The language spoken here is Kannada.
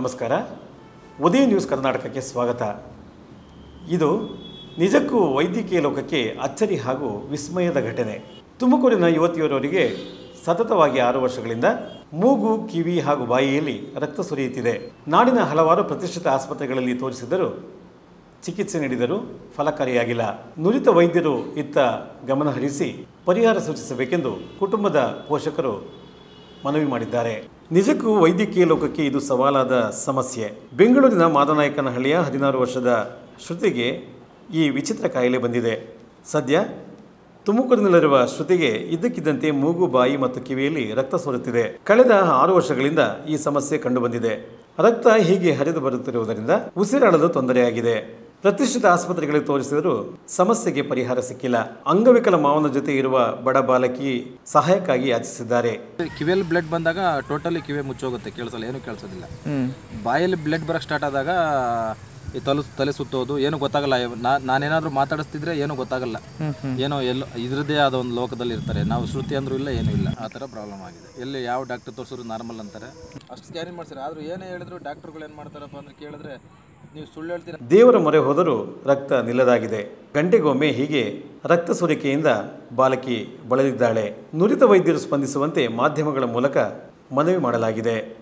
ನಮಸ್ಕಾರ ಉದಯ ನ್ಯೂಸ್ ಕರ್ನಾಟಕಕ್ಕೆ ಸ್ವಾಗತ ಇದು ನಿಜಕ್ಕೂ ವೈದ್ಯಕೀಯ ಲೋಕಕ್ಕೆ ಅಚ್ಚರಿ ಹಾಗೂ ವಿಸ್ಮಯದ ಘಟನೆ ತುಮಕೂರಿನ ಯುವತಿಯರವರಿಗೆ ಸತತವಾಗಿ ಆರು ವರ್ಷಗಳಿಂದ ಮೂಗು ಕಿವಿ ಹಾಗೂ ಬಾಯಿಯಲ್ಲಿ ರಕ್ತ ಸುರಿಯುತ್ತಿದೆ ನಾಡಿನ ಹಲವಾರು ಪ್ರತಿಷ್ಠಿತ ಆಸ್ಪತ್ರೆಗಳಲ್ಲಿ ತೋರಿಸಿದರೂ ಚಿಕಿತ್ಸೆ ನೀಡಿದರೂ ಫಲಕಾರಿಯಾಗಿಲ್ಲ ನುರಿತ ವೈದ್ಯರು ಇತ್ತ ಗಮನ ಹರಿಸಿ ಪರಿಹಾರ ಸೂಚಿಸಬೇಕೆಂದು ಕುಟುಂಬದ ಪೋಷಕರು ಮನವಿ ಮಾಡಿದ್ದಾರೆ ನಿಜಕ್ಕೂ ವೈದ್ಯಕೀಯ ಲೋಕಕ್ಕೆ ಇದು ಸವಾಲಾದ ಸಮಸ್ಯೆ ಬೆಂಗಳೂರಿನ ಮಾದನಾಯಕನಹಳ್ಳಿಯ ಹದಿನಾರು ವರ್ಷದ ಶ್ರುತಿಗೆ ಈ ವಿಚಿತ್ರ ಕಾಯಿಲೆ ಬಂದಿದೆ ಸದ್ಯ ತುಮಕೂರಿನಲ್ಲಿರುವ ಶ್ರುತಿಗೆ ಇದ್ದಕ್ಕಿದ್ದಂತೆ ಮೂಗು ಬಾಯಿ ಮತ್ತು ಕಿವಿಯಲ್ಲಿ ರಕ್ತ ಸೋರುತ್ತಿದೆ ಕಳೆದ ಆರು ವರ್ಷಗಳಿಂದ ಈ ಸಮಸ್ಯೆ ಕಂಡುಬಂದಿದೆ ರಕ್ತ ಹೀಗೆ ಹರಿದು ಬರುತ್ತಿರುವುದರಿಂದ ಉಸಿರಾಡಲು ತೊಂದರೆಯಾಗಿದೆ ಪ್ರತಿಷ್ಠಿತ ಆಸ್ಪತ್ರೆಗಳಿಗೆ ತೋರಿಸಿದರೂ ಸಮಸ್ಯೆಗೆ ಪರಿಹಾರ ಸಿಕ್ಕಿಲ್ಲ ಅಂಗವಿಕಲ ಮಾವನ ಜೊತೆ ಇರುವ ಬಡ ಬಾಲಕಿ ಸಹಾಯಕ್ಕಾಗಿ ಯಾಚಿಸಿದ್ದಾರೆ ಕಿವಿಯಲ್ಲಿ ಬ್ಲಡ್ ಬಂದಾಗ ಟೋಟಲಿ ಕಿವಿ ಮುಚ್ಚೋಗುತ್ತೆ ಕೇಳಿಸಲ್ಲ ಏನು ಕೇಳಿಸೋದಿಲ್ಲ ಬಾಯಲ್ಲಿ ಬ್ಲಡ್ ಬರಕ್ಕೆ ಸ್ಟಾರ್ಟ್ ಆದಾಗ ಈ ತಲೆ ತಲೆ ಸುತ್ತೋದು ಏನು ಗೊತ್ತಾಗಲ್ಲ ನಾ ನಾನೇನಾದ್ರೂ ಮಾತಾಡಿಸ್ತಿದ್ರೆ ಏನು ಗೊತ್ತಾಗಲ್ಲ ಏನೋ ಎಲ್ಲೋ ಇದ್ರದ್ದೇ ಆದ ಒಂದು ಲೋಕದಲ್ಲಿ ಇರ್ತಾರೆ ನಾವು ಶ್ರುತಿ ಅಂದ್ರೂ ಇಲ್ಲ ಏನೂ ಇಲ್ಲ ಆ ಥರ ಪ್ರಾಬ್ಲಮ್ ಆಗಿದೆ ಎಲ್ಲಿ ಯಾವ ಡಾಕ್ಟರ್ ತೋರಿಸಿದ್ರು ನಾರ್ಮಲ್ ಅಂತಾರೆ ಅಷ್ಟು ಸ್ಕ್ಯಾನಿಂಗ್ ಮಾಡ್ತಾರೆ ಆದ್ರೂ ಏನೇ ಹೇಳಿದ್ರು ಡಾಕ್ಟರ್ಗಳು ಏನು ಮಾಡ್ತಾರಪ್ಪ ಅಂದ್ರೆ ಕೇಳಿದ್ರೆ ನೀವು ಸುಳ್ಳು ಹೇಳ್ತೀರ ದೇವರ ಮೊರೆ ಹೋದರೂ ರಕ್ತ ನಿಲ್ಲದಾಗಿದೆ ಗಂಟೆಗೊಮ್ಮೆ ಹೀಗೆ ರಕ್ತ ಸೋರಿಕೆಯಿಂದ ಬಾಲಕಿ ಬಳಲಿದ್ದಾಳೆ ನುರಿತ ವೈದ್ಯರು ಸ್ಪಂದಿಸುವಂತೆ ಮಾಧ್ಯಮಗಳ ಮೂಲಕ ಮನವಿ ಮಾಡಲಾಗಿದೆ